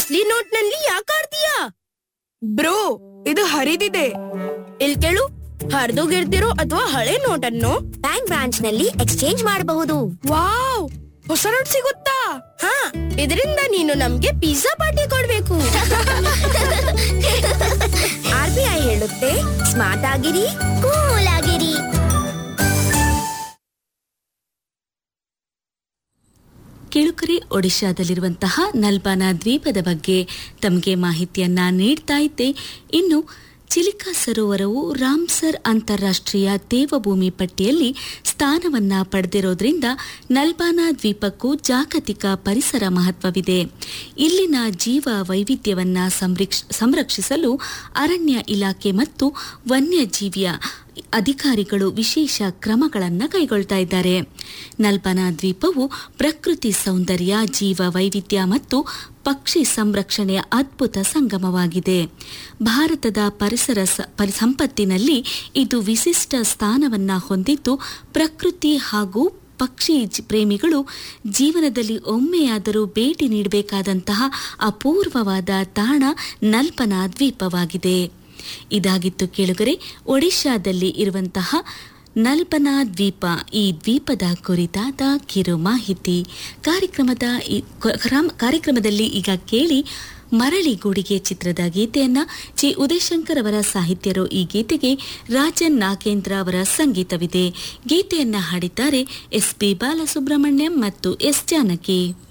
ಅಸ್ಲಿ note ನಲ್ಲಿ ಯಾಕೆ ಆಡ್ತೀಯಾ bro ಇದು ಹರಿದಿದೆ ಇಲ್ ಕೇಳು ಹರಿದೋಗಿರ್ತಿರೋ ಅಥವಾ ಹಳೆ ನೋಟನ್ನು ಬ್ಯಾಂಕ್ ಬ್ರಾಂಚ್ ನಲ್ಲಿ ಎಕ್ಸ್ಚೇಂಜ್ ಮಾಡಬಹುದು ವಾವ್ ಹೊಸ ನೋಟ್ ಸಿಗುತ್ತಾ ಹಾ ಇದರಿಂದ ನೀನು ನಮ್ಗೆ ಪಿಜ್ಜಾ ಪಾರ್ಟಿ ಕೊಡ್ಬೇಕು ಆರ್ ಬಿ ಐ ಹೇಳುತ್ತೆ ಸ್ಮಾರ್ಟ್ ಆಗಿರಿ ಕೂಲ್ ಆಗಿರಿ ಕಿಳುಕರೆ ಒಡಿಶಾದಲ್ಲಿರುವಂತಹ ನಲ್ಬಾನ ದ್ವೀಪದ ಬಗ್ಗೆ ತಮಗೆ ಮಾಹಿತಿಯನ್ನ ನೀಡ್ತಾ ಇದ್ದೆ ಇನ್ನು ಚಿಲಿಕಾ ಸರೋವರವು ರಾಮ್ಸರ್ ಅಂತಾರಾಷ್ಟ್ರೀಯ ದೇವಭೂಮಿ ಪಟ್ಟಿಯಲ್ಲಿ ಸ್ಥಾನವನ್ನ ಪಡೆದಿರೋದ್ರಿಂದ ನಲ್ಬಾನಾ ದ್ವೀಪಕ್ಕೂ ಜಾಗತಿಕ ಪರಿಸರ ಮಹತ್ವವಿದೆ ಇಲ್ಲಿನ ಜೀವ ವೈವಿಧ್ಯವನ್ನ ಸಂರಕ್ಷ- ಸಂರಕ್ಷಿಸಲು ಅರಣ್ಯ ಇಲಾಖೆ ಮತ್ತು ವನ್ಯಜೀವಿಯ ಅಧಿಕಾರಿಗಳು ವಿಶೇಷ ಕ್ರಮಗಳನ್ನು ಕೈಗೊಳ್ತಾ ಇದ್ದಾರೆ ನಲ್ಬನಾ ದ್ವೀಪವು ಪ್ರಕೃತಿ ಸೌಂದರ್ಯ ಜೀವ ವೈವಿಧ್ಯ ಮತ್ತು ಪಕ್ಷಿ ಸಂರಕ್ಷಣೆಯ ಅದ್ಭುತ ಸಂಗಮವಾಗಿದೆ ಭಾರತದ ಪರಿಸರ ಸ- ಪರಿ- ಸಂಪತ್ತಿನಲ್ಲಿ ಇದು ವಿಶಿಷ್ಟ ಸ್ಥಾನವನ್ನ ಹೊಂದಿದ್ದು ಪ್ರಕೃತಿ ಹಾಗೂ ಪಕ್ಷಿ ಜಿ- ಪ್ರೇಮಿಗಳು ಜೀವನದಲ್ಲಿ ಒಮ್ಮೆಯಾದರೂ ಭೇಟಿ ನೀಡಬೇಕಾದಂತಹ ಅಪೂರ್ವವಾದ ತಾಣ ನಲ್ಪನಾ ದ್ವೀಪವಾಗಿದೆ ಇದಾಗಿತ್ತು ಕೇಳುಗರೆ ಒಡಿಶಾದಲ್ಲಿ ಇರುವಂತಹ ನಲ್ಪನಾ ದ್ವೀಪ ಈ ದ್ವೀಪದ ಕುರಿತಾದ ಕಿರು ಮಾಹಿತಿ ಕಾರ್ಯಕ್ರಮದ ಈ- ಕರಾಮ್- ಕಾರ್ಯಕ್ರಮದಲ್ಲಿ ಈಗ ಕೇಳಿ ಮರಳಿ ಗೂಡಿಗೆ ಚಿತ್ರದ ಗೀತೆಯನ್ನ ಜಿ ಉದಯಶಂಕರ್ ಅವರ ಸಾಹಿತ್ಯರು ಈ ಗೀತೆಗೆ ರಾಜನ್ ನಾಗೇಂದ್ರ ಅವರ ಸಂಗೀತವಿದೆ ಗೀತೆಯನ್ನ ಹಾಡಿದ್ದಾರೆ ಎಸ್ ಪಿ ಬಾಲಸುಬ್ರಹ್ಮಣ್ಯಂ ಮತ್ತು ಎಸ್ ಜಾನಕಿ